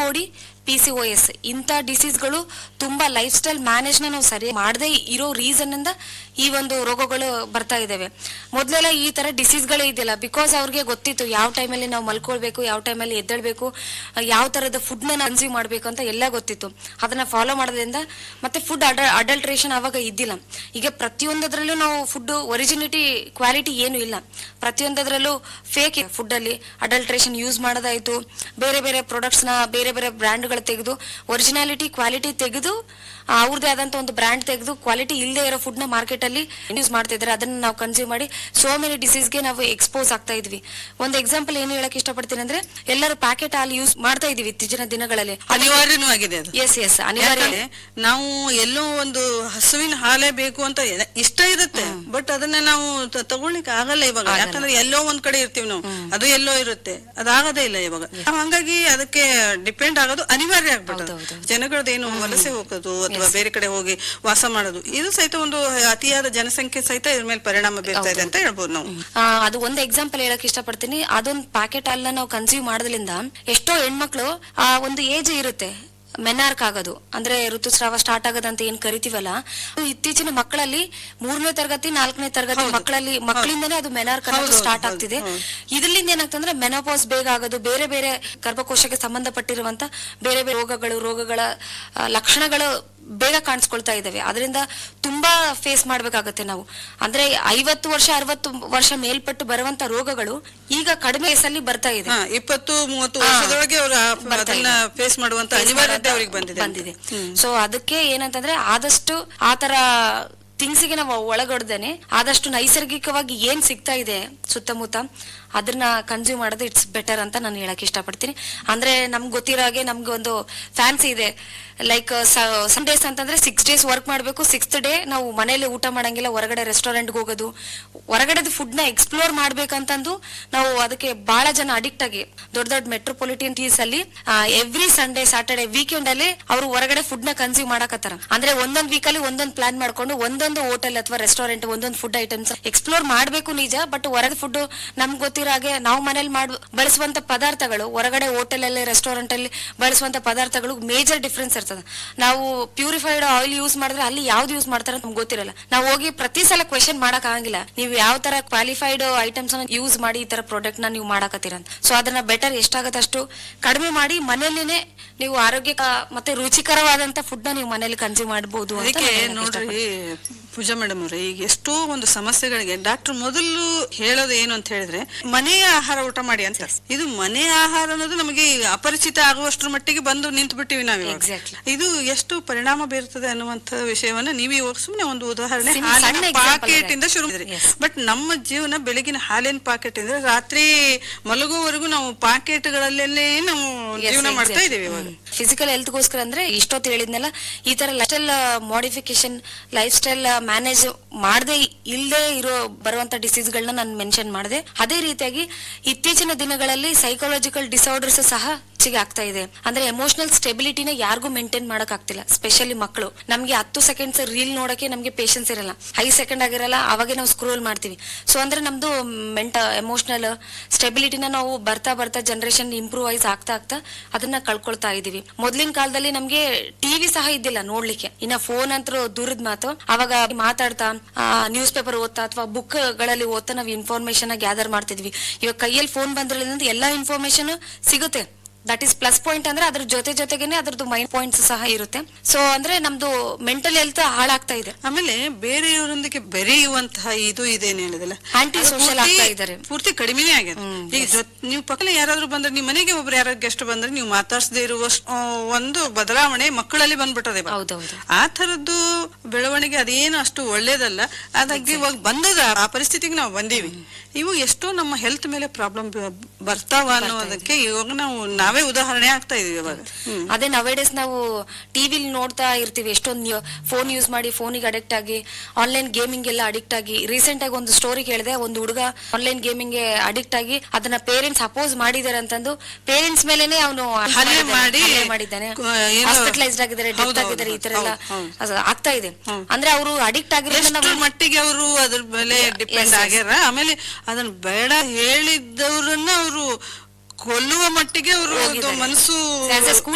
D P C O S ಇಂಥ ಡಿಸೀಸ್ಗಳು ತುಂಬಾ ಲೈಫ್ ಸ್ಟೈಲ್ ಮ್ಯಾನೇಜ್ನ ನಾವು ಸರಿ ಮಾಡದೇ ಇರೋ ರೀಸನ್ ಇಂದ ಈ ಒಂದು ರೋಗಗಳು ಬರ್ತಾ ಇದಾವೆ ಮೊದಲೆಲ್ಲ ಈ ತರ ಡಿಸೀಸ್ಗಳೇ ಇದೆಯಲ್ಲ ಬಿಕಾಸ್ ಅವ್ರಿಗೆ ಗೊತ್ತಿತ್ತು ಯಾವ ಟೈಮಲ್ಲಿ ನಾವು ಮಲ್ಕೊಳ್ಬೇಕು ಯಾವ ಟೈಮಲ್ಲಿ ಎದ್ದೇಳ್ಬೇಕು ಯಾವ ತರದ ಫುಡ್ ನ ಕನ್ಸ್ಯೂಮ್ ಮಾಡ್ಬೇಕು ಅಂತ ಎಲ್ಲ ಗೊತ್ತಿತ್ತು ಅದನ್ನ ಫಾಲೋ ಮಾಡೋದ್ರಿಂದ ಮತ್ತೆ ಫುಡ್ ಅಡಲ್ಟ್ರೇಷನ್ ಅವಾಗ ಇದ್ದಿಲ್ಲ ಈಗ ಪ್ರತಿಯೊಂದದ್ರಲ್ಲೂ ನಾವು ಫುಡ್ ಒರಿಜಿನಿಟಿ ಕ್ವಾಲಿಟಿ ಏನು ಇಲ್ಲ ಪ್ರತಿಯೊಂದದ್ರಲ್ಲೂ ಫೇಕ್ ಫುಡ್ ಅಲ್ಲಿ ಅಡಲ್ಟ್ರೇಷನ್ ಯೂಸ್ ಮಾಡೋದಾಯ್ತು ಬೇರೆ ಬೇರೆ ಪ್ರಾಡಕ್ಟ್ಸ್ ನ ಬೇರೆ ಬೇರೆ ಬ್ರ್ಯಾಂಡ್ಗಳು ತೆಗೆದು ಒರಿಜಿನಾಲಿಟಿ ಕ್ವಾಲಿಟಿ ತೆಗೆದು ಅವ್ರದೇ ಆದಂತ ಒಂದು ಬ್ರ್ಯಾಂಡ್ ತೆಗೆದು ಕ್ವಾಲಿಟಿ ಇಲ್ಲದೆ ಇರೋ ಫುಡ್ ನ ಮಾರ್ಕೆಟ್ ಅಲ್ಲಿ ಯೂಸ್ ಮಾಡ್ತಾ ಇದ್ದಾರೆ ಅದನ್ನ ನಾವು ಕನ್ಸ್ಯೂಮ್ ಮಾಡಿ ಸೋ ಮೆನಿ ಡಿಸೀಸ್ಗೆ ನಾವು ಎಕ್ಸ್ಪೋಸ್ ಆಗ್ತಾ ಇದ್ವಿ ಒಂದು ಎಕ್ಸಾಂಪಲ್ ಏನು ಹೇಳಕ್ ಇಷ್ಟಪಡ್ತೀನಿ ಅಂದ್ರೆ ಎಲ್ಲರೂ ಪ್ಯಾಕೆಟ್ ಹಾಲು ಯೂಸ್ ಮಾಡ್ತಾ ಇದೀವಿ ಇತ್ತೀಚಿನ ದಿನಗಳಲ್ಲಿ ಅನಿವಾರ್ಯನೂ ಆಗಿದೆ ಅದು ಎಸ್ ಎಸ್ ಅನಿವಾರ್ಯ ಯಾಕಂದ್ರೆ ನಾವು ಎಲ್ಲೋ ಒಂದು ಹಸುವಿನ ಹಾಲೇ ಬೇಕು ಅಂತ ಎ- ಇಷ್ಟ ಇರುತ್ತೆ ಬಟ್ ಅದನ್ನ ನಾವು ತ- ತಗೊಳ್ಳಿಕ್ಕೆ ಆಗಲ್ಲ ಇವಾಗ ಯಾಕಂದ್ರೆ ಎಲ್ಲೋ ಒಂದ್ ಕಡೆ ಇರ್ತೀವಿ ನಾವು ಅದು ಎಲ್ಲೋ ಇರುತ್ತೆ ಅದಾಗದೇ ಇಲ್ಲ ಇವಾಗ ನಾವ್ ಹಂಗಾಗಿ ಅದಕ್ಕೆ ಡಿಪೆಂಡ್ ಆಗೋದು ಅನಿವಾರ್ಯ ಆಗ್ಬಿಟ್ಟದು ಹೌದೌದು. ಜನಗಳದ್ದೇನು ವಲಸೆ ಹೋಗೋದು ಅಥವಾ ಬೇರೆ ಕಡೆ ಹೋಗಿ ವಾಸ ಮಾಡೋದು ಇದು ಸಹಿತ ಒಂದು ಅತಿಯಾದ ಜನಸಂಖ್ಯೆ ಸಹಿತ ಇದ್ರ ಮೇಲೆ ಪರಿಣಾಮ ಬೀರ್ತಾ ಇದೆ ಅಂತ ಹೇಳ್ಬೋದು ನಾವು ಆ, ಅದು ಒಂದು ಎಕ್ಸಾಂಪಲ್ ಹೇಳಕ್ ಇಷ್ಟಪಡ್ತೀನಿ ಅದೊಂದು ಪ್ಯಾಕೆಟ್ ಹಾಲನ್ನ ನಾವು ಕನ್ಸ್ಯೂಮ್ ಮಾಡೋದ್ರಿಂದ ಎಷ್ಟೋ ಹೆಣ್ಮಕ್ಳು ಆ ಒಂದು ಏಜ್ ಇರುತ್ತೆ ಮೆನಾರ್ಕ್ ಆಗೋದು ಅಂದ್ರೆ ಋತುಸ್ರಾವ ಸ್ಟಾರ್ಟ್ ಆಗೋದಂತ ಏನ್ ಕರಿತೀವಲ್ಲ ಅದು ಇತ್ತೀಚಿನ ಮಕ್ಕಳಲ್ಲಿ ಮೂರನೇ ತರಗತಿ ನಾಲ್ಕನೇ ತರಗತಿ ಮಕ್ಕಳಲ್ಲಿ ಮಕ್ಕಳಿಂದನೇ ಅದು ಮೆನಾರ್ಕ್ ಅನ್ನೋದು ಹೌದು, ಸ್ಟಾರ್ಟ್ ಹೌದು, ಆಗ್ತಿದೆ ಹೌದು. ಇದರಿಂದ ಏನಾಗ್ತಂದ್ರೆ ಮೆನೋಪಾಸ್ ಬೇಗ ಆಗೋದು ಬೇರೆ ಬೇರೆ ಗರ್ಭಕೋಶಕ್ಕೆ ಸಂಬಂಧಪಟ್ಟಿರುವಂತ ಬೇರೆ ಬೇರೆ ರೋಗಗಳು ರೋಗಗಳ ಆ, ಲಕ್ಷಣಗಳು ಬೇಗ ಕಾಣಿಸ್ಕೊಳ್ತಾ ಇದಾವೆ ಅದರಿಂದ ತುಂಬಾ ಫೇಸ್ ಮಾಡ್ಬೇಕಾಗತ್ತೆ ನಾವು ಅಂದ್ರೆ ಐವತ್ತು ವರ್ಷ ಅರವತ್ತು ವರ್ಷ ಮೇಲ್ಪಟ್ಟು ಬರುವಂತ ರೋಗಗಳು ಈಗ ಕಡಿಮೆ ವಯಸ್ಸಲ್ಲಿ ಬರ್ತಾ ಇದೆ ಹಾ ಇಪ್ಪತ್ತು ಮೂವತ್ತು ಹಾ. ವರ್ಷದೊಳಗೆ ಅವರು ಬರ್ತಾ ಅದನ್ನ ಫೇಸ್ ಮಾಡುವಂತ Face ಅನಿವಾರ್ಯತೆ ಮಾಡೋದು ಅವ್ರಿಗೆ ಬಂದಿದೆ ಅಂತ. ಬಂದಿದೆ ಸೊ ಅದಕ್ಕೆ ಏನಂತಂದ್ರೆ ಆದಷ್ಟು ಆತರ ಥಿಂಗ್ಸಿಗೆ ನಾವು ಒಳಗೊಡ್ದೇನೆ ಆದಷ್ಟು ನೈಸರ್ಗಿಕವಾಗಿ ಏನ್ ಸಿಗ್ತಾ ಇದೆ ಸುತ್ತಮುತ್ತ ಅದನ್ನ ಕನ್ಸ್ಯೂಮ್ ಮಾಡೋದು ಇಟ್ಸ್ ಬೆಟರ್ ಅಂತ ನಾನು ಹೇಳಕ್ ಇಷ್ಟಪಡ್ತೀನಿ ಅಂದ್ರೆ ನಮ್ಗೆ ಗೊತ್ತಿರೋ ಹಾಗೆ ನಮ್ಗೆ ಒಂದು ಫ್ಯಾನ್ಸಿ ಇದೆ ಲೈಕ್ ಸಮ್ ಡೇಸ್ ಅಂತಂದ್ರೆ ಸಿಕ್ಸ್ ಡೇಸ್ ವರ್ಕ್ ಮಾಡಬೇಕು ಸಿಕ್ಸ್ತ್ ಡೇ ನಾವು ಮನೇಲಿ ಊಟ ಮಾಡಂಗಿಲ್ಲ ಹೊರಗಡೆ ರೆಸ್ಟೋರೆಂಟ್ಗೆ ಹೋಗೋದು ಹೊರಗಡೆದು ಫುಡ್ ನ ಎಕ್ಸ್ಪ್ಲೋರ್ ಮಾಡ್ಬೇಕಂತಂದು ನಾವು ಅದಕ್ಕೆ ಬಹಳ ಜನ ಅಡಿಕ್ಟ್ ಆಗಿ ದೊಡ್ಡ ದೊಡ್ಡ ಮೆಟ್ರೋಪಾಲಿಟನ್ ಟೀಸ್ ಅಲ್ಲಿ ಎವ್ರಿ ಸಂಡೇ ಸ್ಯಾಟರ್ಡೆ ವೀಕೆಂಡ್ ಅಲ್ಲಿ ಅವರು ಹೊರಗಡೆ ಫುಡ್ ನ ಕನ್ಸ್ಯೂಮ್ ಮಾಡಕತ್ತಾರ ಅಂದ್ರೆ ಒಂದೊಂದ್ ವೀಕ್ ಅಲ್ಲಿ ಒಂದೊಂದ್ ಪ್ಲಾನ್ ಮಾಡ್ಕೊಂಡು ಒಂದೊಂದು ಹೋಟೆಲ್ ಅಥವಾ ರೆಸ್ಟೋರೆಂಟ್ ಒಂದೊಂದು ಫುಡ್ ಐಟಮ್ಸ್ ಎಕ್ಸ್ಪ್ಲೋರ್ ಮಾಡ್ಬೇಕು ನಿಜ ಬಟ್ ಹೊರಗೆ ಫುಡ್ ನಮ್ಗೆ ಗೊತ್ತಿರೋ ಹಾಗೆ ನಾವು ಮನೇಲಿ ಮಾಡ್ ಬಳಸುವಂತ ಪದಾರ್ಥಗಳು ಹೊರಗಡೆ ಹೋಟೆಲ್ ಅಲ್ಲಿ ರೆಸ್ಟೋರೆಂಟ್ ಅಲ್ಲಿ ಬಳಸುವಂತ ಪದಾರ್ಥಗಳು ಮೇಜರ್ ಡಿಫ್ರೆನ್ಸ್ ಇರ್ತದೆ ನಾವು ಪ್ಯೂರಿಫೈಡ್ ಆಯಿಲ್ ಯೂಸ್ ಮಾಡಿದ್ರೆ ಅಲ್ಲಿ ಯಾವ್ದು ಯೂಸ್ ಮಾಡ್ತಾರೆ ಅಂತ ನಮ್ಗೆ ಗೊತ್ತಿರಲ್ಲ ನಾವು ಹೋಗಿ ಪ್ರತಿ ಸಲ ಕ್ವೆಶನ್ ಮಾಡಕ್ ಆಗಂಗಿಲ್ಲ ನೀವು ಯಾವ ತರ ಕ್ವಾಲಿಫೈಡ್ ಐಟಮ್ಸ್ ಅನ್ನ ಯೂಸ್ ಮಾಡಿ ಈ ತರ ಪ್ರಾಡಕ್ಟ್ ನ ನೀವು ಮಾಡಕತ್ತೀರ ಅಂತ ಸೊ ಅದನ್ನ ಬೆಟರ್ ಎಷ್ಟಾಗತ್ತೆ ಅಷ್ಟು ಕಡಿಮೆ ಮಾಡಿ ಮನೆಯಲ್ಲಿನೇ ನೀವು ಆರೋಗ್ಯ ಮತ್ತೆ ರುಚಿಕರವಾದಂತ ಫುಡ್ ನ ನೀವು ಮನೇಲಿ ಕನ್ಸ್ಯೂಮ್ ಮಾಡಬಹುದು ಅಂತ ಅದಕ್ಕೆ ನಾನು ಹೇಳಕ್ ನೋಡ್ರಿ ಪೂಜಾ ಮೇಡಮ್ ಅವ್ರೆ ಈಗ ಎಷ್ಟೋ ಒಂದು ಸಮಸ್ಯೆಗಳಿಗೆ ಡಾಕ್ಟರ್ ಮೊದಲು ಹೇಳೋದು ಏನು ಅಂತ ಹೇಳಿದ್ರೆ ಮನೆಯ ಆಹಾರ ಊಟ ಮಾಡಿ ಅಂತ ಇದು ಮನೆಯ ಆಹಾರ ಅನ್ನೋದು ನಮಗೆ ಅಪರಿಚಿತ ಆಗುವಷ್ಟರ ಮಟ್ಟಿಗೆ ಬಂದು ನಿಂತು ಬಿಟ್ಟಿವಿ ನಾವು ಇವಾಗ. Exactly. ಇದು ಎಷ್ಟು ಪರಿಣಾಮ ಬೀರ್ತದೆ ಅನ್ನುವಂತ ವಿಷಯವನ್ನ ನೀವು ಇವಾಗ ಸುಮ್ಮನೆ ಒಂದು ಉದಾಹರಣೆ ಸಿಂ- ಹಾಲಿನ ಸಣ್ಣ example ಪಾಕೆಟ್ ಇದೆ. ಇಂದ ಶುರು Yes. ಬಟ್ ನಮ್ಮ ಜೀವನ ಬೆಳಗಿನ ಹಾಲಿನ ಪಾಕೆಟ್ ಇಂದ ರಾತ್ರಿ ಮಲಗುವವರೆಗೂ ನಾವು ಪಾಕೆಟ್ಗಳಲ್ಲೇ ನಾವು ಜೀವನ ಮಾಡ್ತಾ ಇದೀವಿ ಇವಾಗ ಫಿಸಿಕಲ್ ಹೆಲ್ತ್ಗೋಸ್ಕರ ಅಂದ್ರೆ ಇಷ್ಟೊತ್ತು ಹೇಳಿದ್ನಲ್ಲ ಈ ತರ lifestyle modification lifestyle manage ಮಾಡದೆ ಇಲ್ಲದೆ ಇರೋ ಬರುವಂತ ಡಿಸೀಸ್ಗಳನ್ನ ನಾನು ಮೆನ್ಷನ್ ಮಾಡಿದೆ ಅದೇ ರೀತಿಯಾಗಿ ಇತ್ತೀಚಿನ ದಿನಗಳಲ್ಲಿ ಸೈಕಾಲಜಿಕಲ್ ಡಿಸಾರ್ಡರ್ಸ್ ಸಹ ಹೆಚ್ಚಿಗೆ ಆಗ್ತಾ ಇದೆ ಅಂದ್ರೆ ಎಮೋಷನಲ್ ಸ್ಟೆಬಿಲಿಟಿನ ಯಾರಿಗೂ ಮೇಂಟೈನ್ ಮಾಡಕ್ ಆಗ್ತಿಲ್ಲ ಸ್ಪೆಷಲಿ ಮಕ್ಕಳು ನಮ್ಗೆ ಹತ್ತು ಸೆಕೆಂಡ್ಸ್ ರೀಲ್ ನೋಡಕ್ಕೆ ನಮ್ಗೆ ಪೇಷನ್ಸ್ ಇರಲ್ಲ ಐದು ಸೆಕೆಂಡ್ ಆಗಿರಲ್ಲ ಅವಾಗೆ ನಾವು ಸ್ಕ್ರೋಲ್ ಮಾಡ್ತೀವಿ ಸೊ ಅಂದ್ರೆ ನಮ್ದು ಮೆಂಟ ಎಮೋಷನಲ್ ಸ್ಟೆಬಿಲಿಟಿನ ನಾವು ಬರ್ತಾ ಬರ್ತಾ ಜನರೇಷನ್ ಇಂಪ್ರೂವ್ ವೈಸ್ ಆಗ್ತಾ ಆಗ್ತಾ ಅದನ್ನ ಕಳ್ಕೊಳ್ತಾ ಇದೀವಿ ಮೊದ್ಲಿನ ಕಾಲದಲ್ಲಿ ನಮ್ಗೆ ಟಿವಿ ಸಹ ಇದ್ದಿಲ್ಲ ನೋಡ್ಲಿಕ್ಕೆ ಇನ್ನ ಫೋನ್ ಅಂತೂ ದೂರದ ಮಾತು ಅವಾಗ ಮಾತಾಡ್ತಾ ನ್ಯೂಸ್ ಪೇಪರ್ ಓದ್ತಾ ಅಥವಾ ಬುಕ್ ಗಳಲ್ಲಿ ಓದ್ತಾ ನಾವು ಇನ್ಫಾರ್ಮೇಶನ್ ಗ್ಯಾದರ್ ಮಾಡ್ತಿದ್ವಿ ಇವಾಗ ಕೈಯಲ್ಲಿ ಫೋನ್ ಬಂದ್ರಿಂದ ಎಲ್ಲಾ ಇನ್ಫಾರ್ಮೇಶನ್ ಸಿಗುತ್ತೆ ದಟ್ ಈಸ್ ಪ್ಲಸ್ ಪಾಯಿಂಟ್ ಅಂದ್ರೆ ಅದ್ರ ಜೊತೆ ಜೊತೆಗೇನೆ ಅದ್ರದ್ದು ಮೈಂಡ್ ಪಾಯಿಂಟ್ಸ್ ಸಹ ಇರುತ್ತೆ ಸೊ ಅಂದ್ರೆ ನಮ್ದು ಮೆಂಟಲ್ ಹೆಲ್ತ್ ಹಾಳಾಗ್ತಾ ಇದೆ ಆಮೇಲೆ ಬೇರೆಯವರೊಂದಿಗೆ ಬೆರೆಯುವಂತಹ ಇದು ಇದೇನು ಹೇಳಿದಲ್ಲ Anti ಅದು social ಪೂರ್ತಿ- ಆಗ್ತಾ ಇದ್ದಾರೆ. ಪೂರ್ತಿ ಕಡಿಮೆನೇ ಆಗಿದೆ ಹ್ಮ್, ಈಗ ಜೊತ್- ನೀವು ಪಕ್ಕದಲ್ಲಿ ಯಾರಾದ್ರೂ ಬಂದ್ರೆ ನಿಮ್ಮ ಮನೆಗೆ ಒಬ್ರು ಯಾರು ಗೆಸ್ಟ್ ಬಂದ್ರೆ ನೀವು ಮಾತಾಡ್ಸದೇ ಇರುವಷ್ಟು ಆ, ಒಂದು ಬದಲಾವಣೆ ಮಕ್ಕಳಲ್ಲಿ ಬಂದ್ಬಿಟ್ಟದೆ ಇವಾಗ. ಹೌದೌದು ಆ ತರದ್ದು ಬೆಳವಣಿಗೆ ಅದೇನು ಅಷ್ಟು ಒಳ್ಳೇದಲ್ಲ ಅದಾಗಿ ಇವಾಗ ಬಂದದ ಆ ಪರಿಸ್ಥಿತಿಗೆ ನಾವು ಬಂದೀವಿ ಇವು ಎಷ್ಟೋ ನಮ್ಮ ಹೆಲ್ತ್ ಮೇಲೆ ಪ್ರಾಬ್ಲಮ್ ಬರ್ತಾವ ಅನ್ನೋದಕ್ಕೆ ಇವಾಗ ನಾವು ನಾವೇ ಉದಾಹರಣೆ ಆಗ್ತಾ ಇದೀವಿ ಇವಾಗ ಹ್ಮ್. ಅದೇ ನವೇಡೇಸ್ ನಾವು ಟಿವಿಲಿ ನೋಡ್ತಾ ಇರ್ತೀವಿ ಎಷ್ಟೊಂದು ಫೋನ್ ಯೂಸ್ ಮಾಡಿ ಫೋನಿಗೆ ಅಡಿಕ್ಟ್ ಆಗಿ ಆನ್ಲೈನ್ ಗೇಮಿಂಗ್ ಎಲ್ಲ ಅಡಿಕ್ಟ್ ಆಗಿ ರೀಸೆಂಟ್ ಆಗಿ ಒಂದು ಸ್ಟೋರಿ ಕೇಳಿದೆ ಒಂದು ಹುಡುಗ ಆನ್ಲೈನ್ ಗೇಮಿಂಗ್ ಗೆ ಅಡಿಕ್ಟ್ ಆಗಿ ಅದನ್ನ ಪೇರೆಂಟ್ಸ್ ಅಪೋಸ್ ಮಾಡಿದ್ದಾರೆ ಅಂತಂದು ಪೇರೆಂಟ್ಸ್ ಮೇಲೆನೆ ಅವನು ಹಲ್ಲೆ ಮಾಡಿ, ಮಾಡಿದ್ದಾನೆ ಕ- ಏನೋ- ಹಾಸ್ಪಿಟಲೈಸ್ಡ್ ಆಗಿದ್ದಾರೆ ಡೆತ್ ಹೌದು, ಆಗಿದ್ದಾರೆ ಈ ತರ ಹೌದು, ಎಲ್ಲ ಹೌದು. ಅದು ಆಗ್ತಾ ಇದೆ ಹೌದು. ಅಂದ್ರೆ ಅವರು ಅಡಿಕ್ಟ್ ಆಗಿರೋದನ್ನ ಎಷ್ಟು ನಾವು ಮಟ್ಟಿಗೆ ಅವರು ಅದ್ರ ಮೇಲೆ ಡಿಪೆಂಡ್ yes. ಆಗ್ಯಾರ ಆಮೇಲೆ ಅದನ್ನ ಬೇಡ ಹೇಳಿದ್ದವ್ರನ್ನ ಅವರು ಕೊಲ್ಲುವ ಮಟ್ಟಿಗೆ ಅವರು ಹೋಗಿದ್ದಾರೆ. ಮನಸ್ಸು As a school